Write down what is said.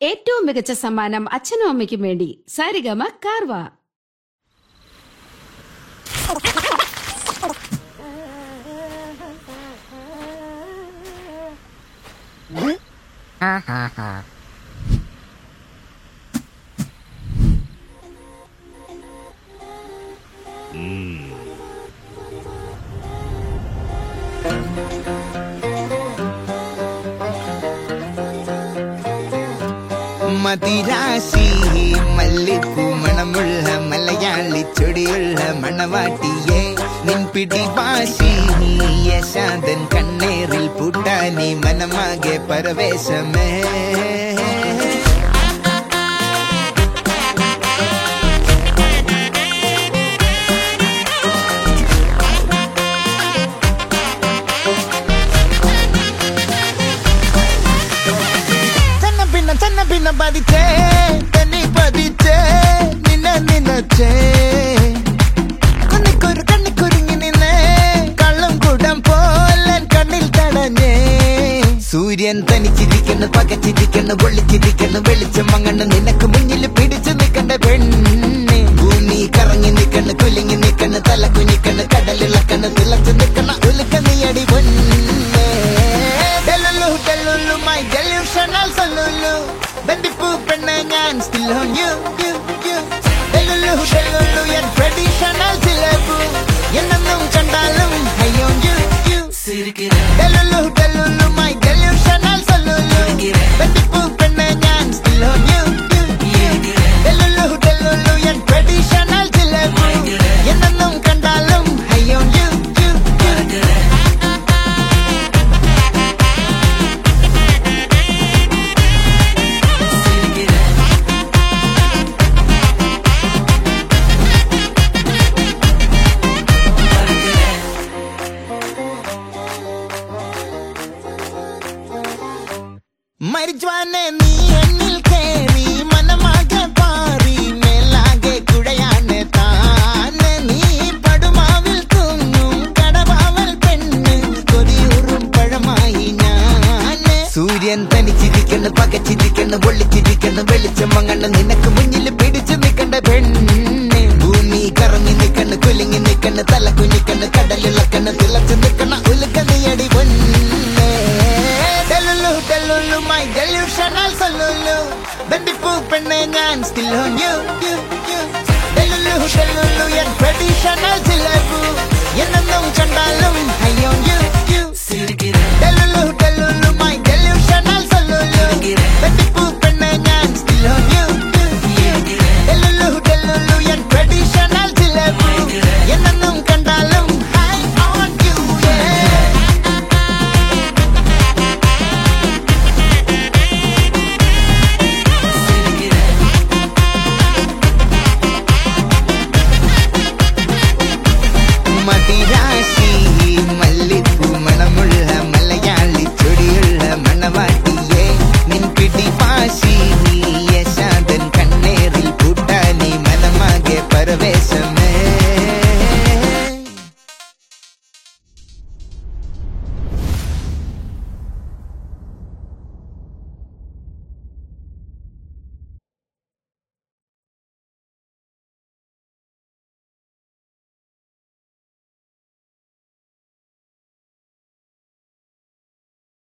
ഏറ്റവും മികച്ച സമ്മാനം അച്ഛനും അമ്മയ്ക്കും വേണ്ടി സാരിഗമ കാർവ മതിരാശി മല്ലിപ്പൂ മണമുള്ള മലയാളി ചൊടിയുള്ള മണവാട്ടിയെ നിൻ പിടിവാശി യശാദൻ കണ്ണേറിൽ പുട്ടാനി മനമാകെ പരവേശമേ ചെന്ന പിന്ന ചെന്ന പിന്ന പതിച്ചേ തന്നെ പതിച്ചേ നിന്നെ നിന്നച്ചേ കണ്ണിക്കൊരു കണ്ണിക്കുരുങ്ങി നിന്നേ കള്ളം കുടം പോലെ കണ്ണിൽ തടഞ്ഞേ സൂര്യൻ തനിച്ചിരിക്കുന്നു പകച്ചിരിക്കുന്നു പൊള്ളിച്ചിരിക്കുന്നു വെളിച്ചം മങ്ങണ് നിനക്ക് മുന്നിൽ പിടിച്ചു നിൽക്കണ്ട പെണ്ണ് ഭൂമി കറങ്ങി നിൽക്കണ് കുലുങ്ങി നിൽക്കണ് തല കുഞ്ഞിക്കണ് കടലിളക്കണ് തിളച്ചു നിൽക്കണ ഉലുക്ക നീയടി പൊന്നേ ഡെല്ലുള്ളു ഡെല്ലുള്ളു മൈ ഡെല്യൂഷണൽ സൊല്ലുള്ളു ബന്ധിപ്പൂ പെണ്ണ് ഞാൻ still on you you you delulu delulu എൻ ട്രഡീഷണൽ ജിലേബു എന്നെന്നും കണ്ടാലും I on you you delulu delulu my delusional സൊല്ലുള്ളു ബന്ധിപ്പൂ പെണ്ണ് ഞാൻ still on you you you delulu delulu എൻ ട്രഡീഷണൽ ജിലേബു എന്നെന്നും കണ്ടാലും I on you you you മരിജ്വാനെ നീ എന്നിൽ കേറി മനമാകെ പാറി മേലാകെ കുഴയാണ് താനെ നീ പടുമാവിൽ തൂങ്ങും കടവാവൽ പെണ്ണ് കൊതിയൂറും പഴമായി ഞാന് സൂര്യൻ തനിച്ചിരിക്കണ് പകച്ചിരിക്കണ് പൊള്ളിച്ചിരിക്കണ് വെളിച്ചം മങ്ങണ് നിനക്ക് മുന്നിൽ പിടിച്ചു നിൽക്കണ്ട പെണ്ണ് ഭൂമി കറങ്ങി നിൽക്കണ് കുലുങ്ങി നിൽക്കണ് തല കുഞ്ഞിക്കണ് കടലിളക്കണ് തിളച്ചു നിൽക്കണ ഉലുക്ക നീയടി പൊന്നേ ഡെല്ലുള്ളു ഡെല്ലുള്ളു മൈ ഡെല്യൂഷണൽ സൊല്ലുള്ളു ബന്ധിപ്പൂ പെണ്ണ് ഞാൻ still on you you you delulu delulu എൻ ട്രഡീഷണൽ ജിലേബു എന്നെന്നും കണ്ടാലും I on you you delulu delulu my delusional സൊല്ലുള്ളു ബന്ധിപ്പൂ പെണ്ണ് ഞാൻ still on you